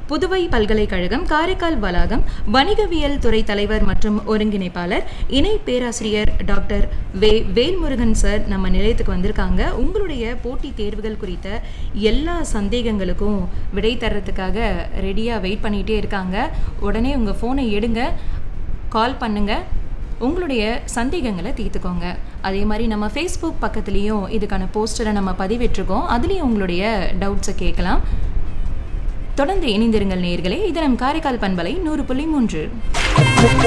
புதுவை பல்கலைக்கழகம் காரைக்கால் வளாகம் வணிகவியல் துறை தலைவர் மற்றும் ஒருங்கிணைப்பாளர் இணை பேராசிரியர் டாக்டர் வே வேல்முருகன் சார் நம்ம நிலையத்துக்கு வந்திருக்காங்க உங்களுடைய போட்டித் தேர்வுகள் குறித்த எல்லா சந்தேகங்களுக்கும் விடை தர்றதுக்காக ரெடியாக வெயிட் பண்ணிகிட்டே இருக்காங்க உடனே உங்கள் ஃபோனை எடுங்க கால் பண்ணுங்க உங்களுடைய சந்தேகங்களை தீர்த்துக்கோங்க அதே மாதிரி நம்ம ஃபேஸ்புக் பக்கத்துலேயும் இதுக்கான போஸ்டரை நம்ம பதிவிட்டிருக்கோம் அதுலேயும் உங்களுடைய டவுட்ஸை கேட்கலாம் தொடர்ந்து இணைந்திருங்கள் நேயர்களே இது நம் காரைக்கால் பண்பலை நூறு புள்ளி மூன்று